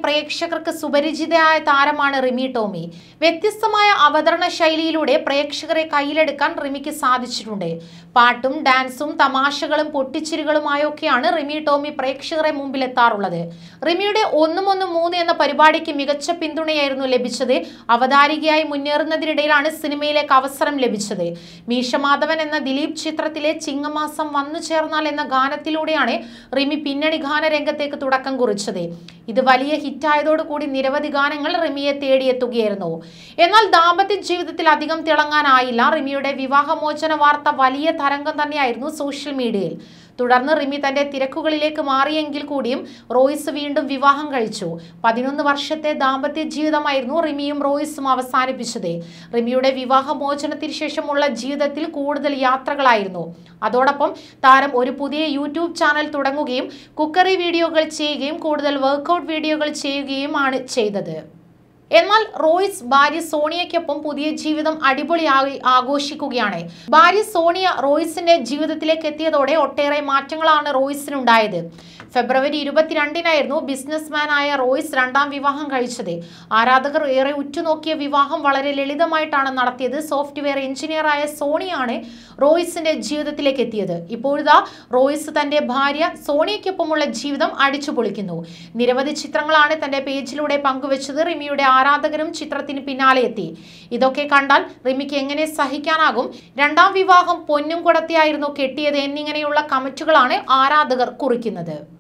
പ്രേക്ഷകർക്ക് സുപരിചിതയായ താരമാണ് റിമി ടോമി വ്യത്യസ്തമായ അവതരണ ശൈലിയിലൂടെ പ്രേക്ഷകരെ കയ്യിലെടുക്കാൻ റിമിക്ക് സാധിച്ചിട്ടുണ്ട് പാട്ടും ഡാൻസും തമാശകളും പൊട്ടിച്ചിരികളുമായൊക്കെയാണ് റിമി ടോമി പ്രേക്ഷകരെ മുമ്പിൽ എത്താറുള്ളത് റിമിയുടെ ഒന്നും ഒന്നും മൂന്ന് എന്ന പരിപാടിക്ക് മികച്ച പിന്തുണയായിരുന്നു ലഭിച്ചത് അവതാരികയായി മുന്നേറുന്നതിനിടയിലാണ് സിനിമയിലേക്ക് അവസരം ലഭിച്ചത് മീശമാധവൻ എന്ന ദിലീപ് ചിത്രത്തിലെ ചിങ്ങമാസം വന്നു ചേർന്നാൽ എന്ന ഗാനത്തിലൂടെയാണ് റിമി പിന്നണി ഗാന രംഗത്തേക്ക് തുടക്കം കുറിച്ചത് ഇത് വലിയ ഹിറ്റായതോടുകൂടി നിരവധി ഗാനങ്ങൾ റിമിയെ തേടിയെത്തുകയായിരുന്നു എന്നാൽ ദാമ്പത്യ ജീവിതത്തിൽ അധികം തിളങ്ങാനായില്ല റിമിയുടെ വിവാഹമോചന വാർത്ത വലിയ തരംഗം തന്നെയായിരുന്നു സോഷ്യൽ മീഡിയയിൽ തുടർന്ന് റിമി തന്റെ തിരക്കുകളിലേക്ക് മാറിയെങ്കിൽ കൂടിയും റോയ്സ് വീണ്ടും വിവാഹം കഴിച്ചു പതിനൊന്ന് വർഷത്തെ ദാമ്പത്യ ജീവിതമായിരുന്നു റിമിയും റോയ്സും അവസാനിപ്പിച്ചത് റിമിയുടെ വിവാഹമോചനത്തിന് ശേഷമുള്ള ജീവിതത്തിൽ കൂടുതൽ യാത്രകളായിരുന്നു അതോടൊപ്പം താരം ഒരു പുതിയ യൂട്യൂബ് ചാനൽ തുടങ്ങുകയും കുക്കറി വീഡിയോകൾ ചെയ്യുകയും കൂടുതൽ വർക്കൗട്ട് വീഡിയോകൾ ചെയ്യുകയുമാണ് ചെയ്തത് എന്നാൽ റോയ്സ് ഭാര്യ സോണിയയ്ക്കൊപ്പം പുതിയ ജീവിതം അടിപൊളിയായി ആഘോഷിക്കുകയാണ് ഭാര്യ സോണിയ റോയ്സിന്റെ ജീവിതത്തിലേക്ക് എത്തിയതോടെ ഒട്ടേറെ മാറ്റങ്ങളാണ് റോയ്സിനുണ്ടായത് ഫെബ്രുവരി ഇരുപത്തിരണ്ടിനായിരുന്നു ബിസിനസ്മാനായ റോയ്സ് രണ്ടാം വിവാഹം കഴിച്ചത് ആരാധകർ ഏറെ ഉറ്റുനോക്കിയ വിവാഹം വളരെ ലളിതമായിട്ടാണ് നടത്തിയത് സോഫ്റ്റ്വെയർ എഞ്ചിനീയറായ സോണിയാണ് റോയ്സിന്റെ ജീവിതത്തിലേക്ക് എത്തിയത് ഇപ്പോഴിതാ റോയ്സ് തന്റെ ഭാര്യ സോണിയയ്ക്കൊപ്പമുള്ള ജീവിതം അടിച്ചു പൊളിക്കുന്നു നിരവധി ചിത്രങ്ങളാണ് തന്റെ പേജിലൂടെ പങ്കുവച്ചത് റിമിയുടെ ആരാധകരും ചിത്രത്തിന് പിന്നാലെ എത്തി ഇതൊക്കെ കണ്ടാൽ റിമിക്ക് എങ്ങനെ സഹിക്കാനാകും രണ്ടാം വിവാഹം പൊന്നും കുടത്തിയായിരുന്നു കെട്ടിയത് എന്നിങ്ങനെയുള്ള കമന്റുകളാണ് ആരാധകർ കുറിക്കുന്നത്